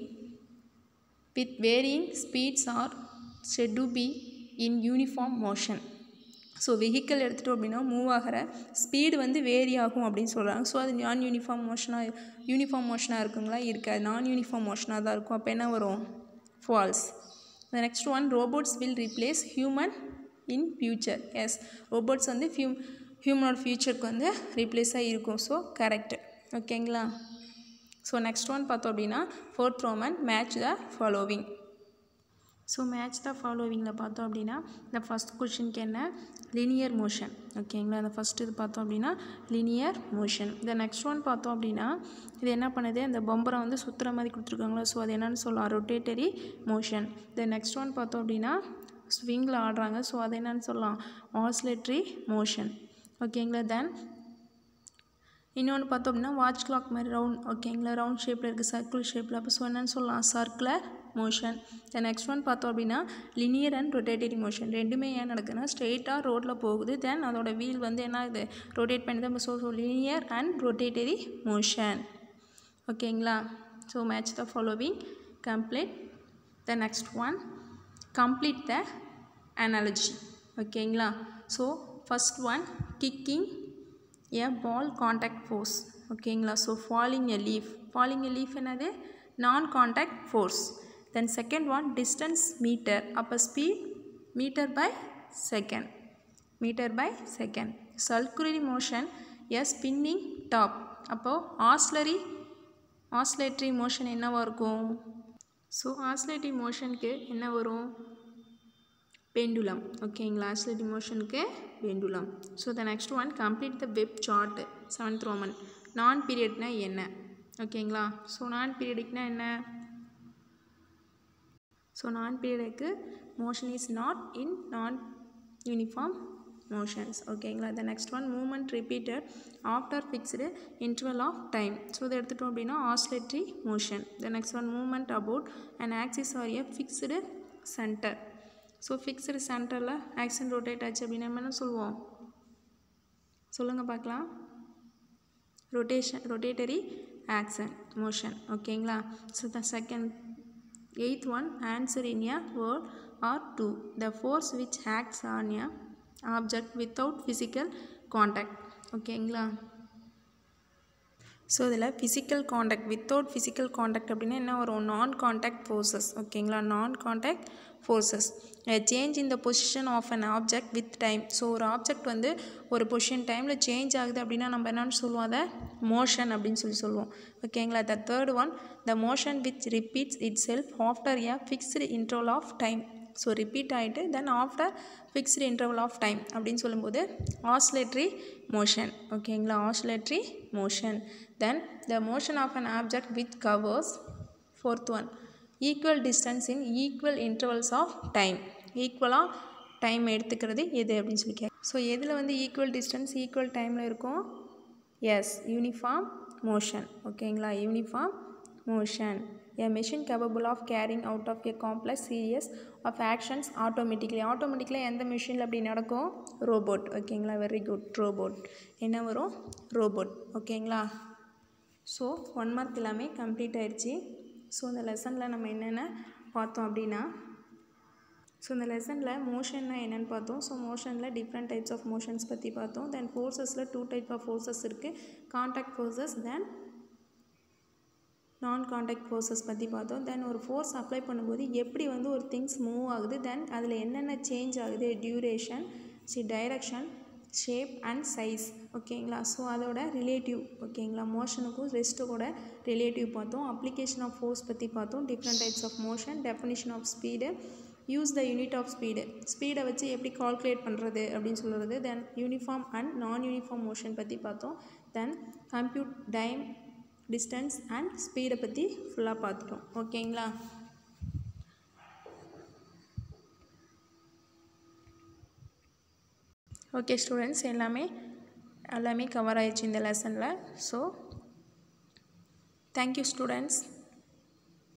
with varying speeds are said to be in uniform motion so vehicle எடுத்துகிட்டோம் அப்படின்னா மூவ் ஆகிற ஸ்பீடு வந்து வேரி ஆகும் அப்படின்னு சொல்கிறாங்க ஸோ அது நான் யூனிஃபார்ம் மோஷனாக யூனிஃபார்ம் மோஷனாக இருக்குங்களா இருக்காது நான் யூனிஃபார்ம் மோஷனாக தான் இருக்கும் அப்போ என்ன வரும் false the next one robots will replace human in future yes robots வந்து ஃபியூ ஹியூமனோட ஃப்யூச்சருக்கு வந்து ரீப்ளேஸாக இருக்கும் ஸோ கரெக்டு ஓகேங்களா ஸோ நெக்ஸ்ட் ஒன் பார்த்தோம் அப்படின்னா fourth Roman match the following so match the ஃபாலோவிங்கில் பார்த்தோம் அப்படின்னா இந்த ஃபஸ்ட் கொஷினுக்கு என்ன லினியர் மோஷன் ஓகேங்களா அந்த ஃபஸ்ட்டு இது பார்த்தோம் அப்படின்னா லினியர் மோஷன் இந்த நெக்ஸ்ட் ஒன் பார்த்தோம் அப்படின்னா இது என்ன பண்ணுது அந்த பொம்பரை வந்து சுற்றுற மாதிரி கொடுத்துருக்காங்களா ஸோ அது என்னென்னு சொல்லலாம் ரொட்டேட்டரி மோஷன் இந்த நெக்ஸ்ட் ஒன் பார்த்தோம் அப்படின்னா ஸ்விங்கில் ஆடுறாங்க ஸோ அது என்னென்னு சொல்லலாம் ஆஸ்லேட்ரி மோஷன் ஓகேங்களா தென் இன்னொன்று பார்த்தோம் அப்படின்னா வாட்ச் கிளாக் மாதிரி ரவுண்ட் ஓகேங்களா ரவுண்ட் ஷேப்பில் இருக்குது சர்க்கிள் ஷேப்பில் அப்போ ஸோ என்னென்னு சொல்லலாம் circular motion then next one பார்த்தோம் அப்படின்னா லினியர் அண்ட் ரொட்டேட்டரி மோஷன் ரெண்டுமே ஏன் நடக்குதுன்னா ஸ்ட்ரெயிட்டாக ரோட்டில் போகுது தென் அதோட வீல் வந்து என்ன ஆகுது ரொட்டேட் பண்ணி தான் so so linear and rotatory motion ஓகேங்களா so match the following complete the next one complete the analogy ஓகேங்களா so first one kicking a ball contact force ஓகேங்களா so falling a leaf falling a leaf என்னது non contact force then second one distance meter அப்போ speed meter by second meter by second circular motion a spinning top அப்போ ஆஸ்லரி oscillatory motion என்னவா இருக்கும் so oscillatory மோஷனுக்கு என்ன வரும் pendulum ஓகேங்களா oscillatory மோஷனுக்கு pendulum so the next one complete the web chart seventh Roman non பீரியட்னா என்ன ஓகேங்களா ஸோ நான் பீரியடிக்னா என்ன ஸோ நான் பீரியடுக்கு motion is not in non uniform motions ஓகேங்களா the next one movement repeated after fixed interval of time so இதை எடுத்துட்டோம் அப்படின்னா oscillatory motion the next one movement about and axis or a fixed centre so fixed சென்டரில் axis rotate ஆச்சு அப்படின்னா நம்ம என்ன சொல்லுவோம் சொல்லுங்கள் பார்க்கலாம் ரொட்டேஷன் ரொட்டேட்டரி ஆக்சன் மோஷன் ஓகேங்களா so the second eighth one answer in a word or two the force which acts on a object without physical contact ஓகேங்களா ஸோ இதில் physical contact without physical contact அப்படின்னா என்ன வரும் non contact forces ஓகேங்களா non contact forces change in the position of an object with time so ஒரு object வந்து ஒரு position டைமில் சேஞ்ச் ஆகுது அப்படின்னா நம்ம என்னென்னு சொல்லுவோம் அதை மோஷன் அப்படின்னு சொல்லி சொல்லுவோம் ஓகேங்களா the third one the motion which repeats itself after a fixed interval of time so repeat ஆகிட்டு then after fixed interval of time அப்படின்னு சொல்லும்போது ஆஸ்லேட்ரி மோஷன் ஓகேங்களா oscillatory motion then the motion of an object with covers fourth one equal distance in equal intervals of time ஈக்குவலாக time எடுத்துக்கிறது எது அப்படின்னு சொல்லி K so எதில் வந்து ஈக்குவல் டிஸ்டன்ஸ் ஈக்குவல் டைமில் இருக்கும் எஸ் யூனிஃபார்ம் மோஷன் ஓகேங்களா uniform motion a machine capable of carrying out of a complex series of actions automatically automatically எந்த மிஷினில் அப்படி நடக்கும் ரோபோட் ஓகேங்களா வெரி குட் ரோபோட் என்ன வரும் ரோபோட் ஓகேங்களா ஸோ ஒன் மார்க் எல்லாமே கம்ப்ளீட் ஆயிடுச்சு ஸோ இந்த லெசனில் நம்ம என்னென்ன பார்த்தோம் அப்படின்னா ஸோ இந்த லெசனில் மோஷன்னா என்னென்னு பார்த்தோம் ஸோ மோஷனில் டிஃப்ரெண்ட் டைப்ஸ் ஆஃப் மோஷன்ஸ் பற்றி பார்த்தோம் தென் ஃபோர்ஸஸில் டூ டைப் ஆஃப் ஃபோர்ஸஸ் இருக்குது contact forces then non contact forces பற்றி பார்த்தோம் தென் ஒரு ஃபோர்ஸ் அப்ளை பண்ணும்போது எப்படி வந்து ஒரு திங்ஸ் மூவ் ஆகுது தென் அதில் என்னென்ன சேஞ்ச் ஆகுது duration C direction shape and size ஓகேங்களா ஸோ அதோட ரிலேட்டிவ் ஓகேங்களா மோஷனுக்கும் ரெஸ்ட்டுக்கூட ரிலேட்டிவ் பார்த்தோம் அப்ளிகேஷன் ஆஃப் ஃபோர்ஸ் பற்றி பார்த்தோம் different types of motion definition of speed use the unit of speed ஸ்பீடை வச்சு எப்படி கால்குலேட் பண்ணுறது அப்படின்னு சொல்கிறது then uniform and non uniform motion பற்றி பார்த்தோம் then compute time distance and ஸ்பீடை பற்றி ஃபுல்லாக பார்த்துட்டோம் ஓகேங்களா ஓகே ஸ்டூடெண்ட்ஸ் எல்லாமே எல்லாமே கவர் ஆயிடுச்சு இந்த லெசனில் ஸோ தேங்க்யூ ஸ்டூடெண்ட்ஸ்